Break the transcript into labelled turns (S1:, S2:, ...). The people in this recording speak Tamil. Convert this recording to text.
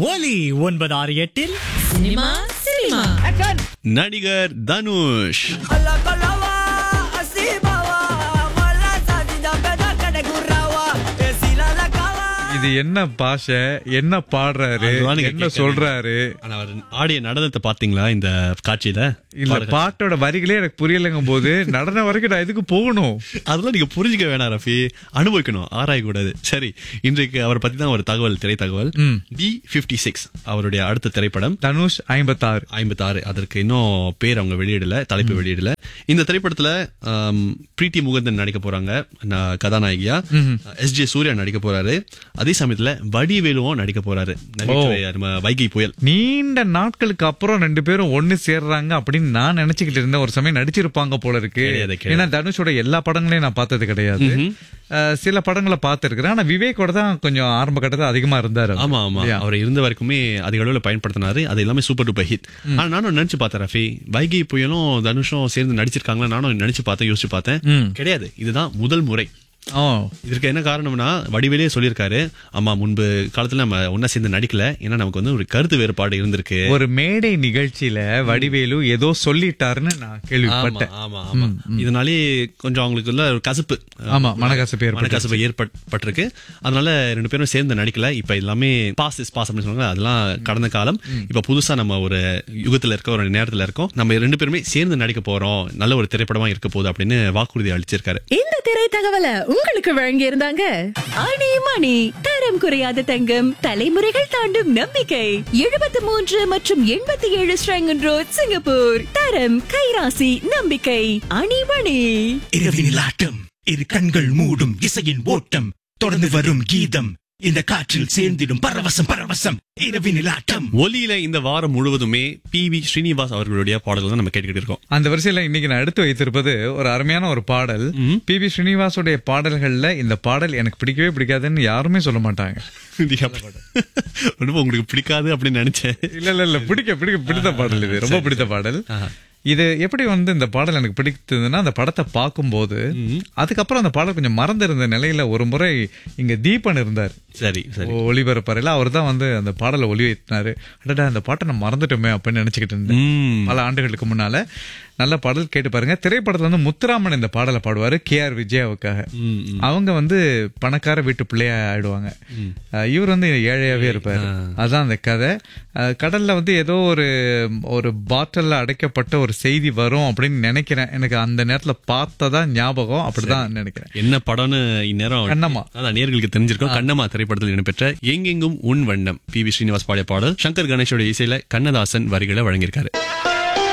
S1: ஒலி ஒன்பது ஆறு எட்டில்
S2: சினிமா சினிமா
S3: நடிகர் Dhanush
S4: Alla kalawa, asibawa, mala sajida beda kade gurrawa, esila la kawa.
S5: இது என்ன பாஷை என்ன பாடுறாரு
S3: அதுதான் நீங்க
S5: என்ன
S3: கேட்கறீங்க.
S5: சொல்றாரு
S3: ஆனா அவர் ஆடிய நடனத்தை பாத்தீங்களா இந்த காட்சியில
S5: இல்ல
S3: பாருங்க.
S5: பாட்டோட வரிகளே எனக்கு புரியலங்கும் போது நடனம் வரைக்கும் நான் எதுக்கு போகணும்
S3: அதெல்லாம் நீங்க புரிஞ்சுக்க வேணாம் ரஃபி அனுபவிக்கணும் ஆராய கூடாது சரி இன்றைக்கு அவரை பத்தி தான் ஒரு தகவல் திரை தகவல்
S5: ம்.
S3: டி பிப்டி சிக்ஸ் அவருடைய அடுத்த திரைப்படம்
S5: தனுஷ் ஐம்பத்தாறு
S3: ஐம்பத்தாறு அதற்கு இன்னும் பேர் அவங்க வெளியிடல தலைப்பு வெளியிடல இந்த திரைப்படத்துல ஆம், பிரீத்தி முகுந்தன் நடிக்க போறாங்க ந- கதாநாயகியா எஸ் ஜே சூர்யா நடிக்க போறாரு அதே சமயத்துல வடிவேலுவும் நடிக்க போறாரு நகைச்சுவை, நம்ம வைகை புயல்
S5: நீண்ட நாட்களுக்கு அப்புறம் ரெண்டு பேரும் ஒண்ணு சேர்றாங்க அப்படின்னு நான் நினைச்சுக்கிட்டு இருந்தேன் ஒரு சமயம் நடிச்சிருப்பாங்க போல இருக்கு
S3: கிடையாது, கிடையாது.
S5: ஏன்னா தனுஷோட எல்லா படங்களையும் நான் பார்த்தது கிடையாது அஹ், சில படங்களை பார்த்திருக்கிறேன் ஆனா விவேக்கோட தான் கொஞ்சம் ஆரம்ப கட்டத்துல அதிகமா இருந்தாரு
S3: ஆமா ஆமா
S5: இல்லையா?
S3: அவர் இருந்த வரைக்குமே அதிக அளவுல பயன்படுத்தினாரு அது எல்லாமே சூப்பர் டூப்பர் ஹிட் ஆனா நானும் நினைச்சு பார்த்தேன் ரஃபி வைகை புயலும் தனுஷும் சேர்ந்து நடிச்சிருக்காங்களா நானும் நினைச்சு பார்த்தேன் யோசிச்சு பார்த்தேன்
S5: ம்.
S3: கிடையாது இதுதான் முதல் முறை
S5: ஓ
S3: இதற்கு என்ன காரணம்னா வடிவேலே சொல்லியிருக்காரு ஆமா முன்பு காலத்துல நம்ம ஒன்னா சேர்ந்து நடிக்கல ஏன்னா நமக்கு வந்து ஒரு கருத்து வேறுபாடு இருந்திருக்கு
S5: ஒரு மேடை நிகழ்ச்சியில வடிவேலு ஏதோ சொல்லிட்டாருன்னு நான்
S3: ஆமா
S5: கேள்விப்பட்டேன்
S3: ஆமா ஆமா இதனாலே கொஞ்சம் அவங்களுக்கு உள்ள ஒரு கசப்பு
S5: ஆமா, மனக்கசப்பு ஏற்பட்டுச்சு.
S3: மனக்கசப்பு ஏற்பட்டிருக்கு அதனால ரெண்டு பேரும் சேர்ந்து நடிக்கல இப்ப எல்லாமே பாஸ் இஸ் பாஸ் அப்படின்னு சொன்னாங்க அதெல்லாம் கடந்த காலம் இப்ப புதுசா நம்ம ஒரு யுகத்துல இருக்க ஒரு நேரத்துல இருக்கோம் நம்ம ரெண்டு பேருமே சேர்ந்து நடிக்க போறோம் நல்ல ஒரு திரைப்படமா இருக்க போகுது அப்படின்னு வாக்குறுதி அளிச்சிருக்காரு
S2: இந்த திரை தகவலை உங்களுக்கு வழங்கி இருந்தாங்க ஆணி மணி தரம் குறையாத தங்கம் தலைமுறைகள் தாண்டும் நம்பிக்கை எழுபத்தி மூன்று மற்றும் எண்பத்தி ஏழு ஸ்ரங்கன் ரோட் சிங்கப்பூர் தரம் கைராசி நம்பிக்கை அணி மணி
S6: இரவினில் ஆட்டம் இரு கண்கள் மூடும் இசையின் ஓட்டம் தொடர்ந்து வரும் கீதம் இந்த காற்றில் சேர்ந்திடும் பரவசம் பரவசம் இரவினில் ஆட்டம்
S3: ஒலியில இந்த வாரம் முழுவதுமே பி வி ஸ்ரீனிவாஸ் அவர்களுடைய பாடல்கள் தான் நம்ம கேட்டுக்கிட்டு இருக்கோம்
S5: அந்த வரிசையில இன்னைக்கு நான் எடுத்து வைத்திருப்பது ஒரு அருமையான ஒரு பாடல் பி பி ஸ்ரீனிவாசுடைய பாடல்கள்ல இந்த பாடல் எனக்கு பிடிக்கவே பிடிக்காதுன்னு யாருமே சொல்ல மாட்டாங்க
S3: நீங்க அப்ப- ரொம்ப உங்களுக்கு பிடிக்காது அப்படின்னு நினைச்சேன்
S5: இல்ல இல்ல இல்ல பிடிக்க பிடிக்க பிடித்த பாடல் இது ரொம்ப பிடித்த பாடல் இது எப்படி வந்து இந்த பாடல் எனக்கு பிடித்ததுன்னா அந்த படத்தை பார்க்கும்போது அதுக்கப்புறம் அந்த பாடல் கொஞ்சம் மறந்திருந்த நிலையில ஒரு முறை இங்க தீபன் இருந்தார்
S3: சரி சரி
S5: ஒளிபரப்பறையில அவர் தான் வந்து அந்த பாடலை ஒளி வைத்தினாரு அடடா அந்த பாட்டை நான் மறந்துட்டோமே அப்படின்னு நினைச்சுக்கிட்டு இருந்தேன்
S3: ம்.
S5: பல ஆண்டுகளுக்கு முன்னால நல்ல பாடல் கேட்டு பாருங்க திரைப்படத்துல வந்து முத்துராமன் இந்த பாடலை பாடுவாரு கே ஆர் விஜயாவுக்காக அவங்க வந்து பணக்கார வீட்டு பிள்ளையா ஆயிடுவாங்க அஹ் இவர் வந்து ஏழையாவே இருப்பாரு அதான் அந்த கதை அஹ் கடல்ல வந்து ஏதோ ஒரு ஒரு பாட்டில்ல அடைக்கப்பட்ட ஒரு செய்தி வரும் அப்படின்னு நினைக்கிறேன் எனக்கு அந்த நேரத்துல பார்த்ததா ஞாபகம் அப்படிதான் நினைக்கிறேன்
S3: என்ன படம்னு இந்நேரம்
S5: கண்ணம்மா.
S3: அதான் நேர்களுக்கு தெரிஞ்சிருக்கும் கண்ணம்மா திரைப்படத்தில் இடம்பெற்ற எங்கெங்கும் உன் வண்ணம் பி வி ஸ்ரீனிவாஸ் பாடிய பாடல் சங்கர் கணேஷோட இசையில கண்ணதாசன் வரிகளை வழங்கியிருக்காரு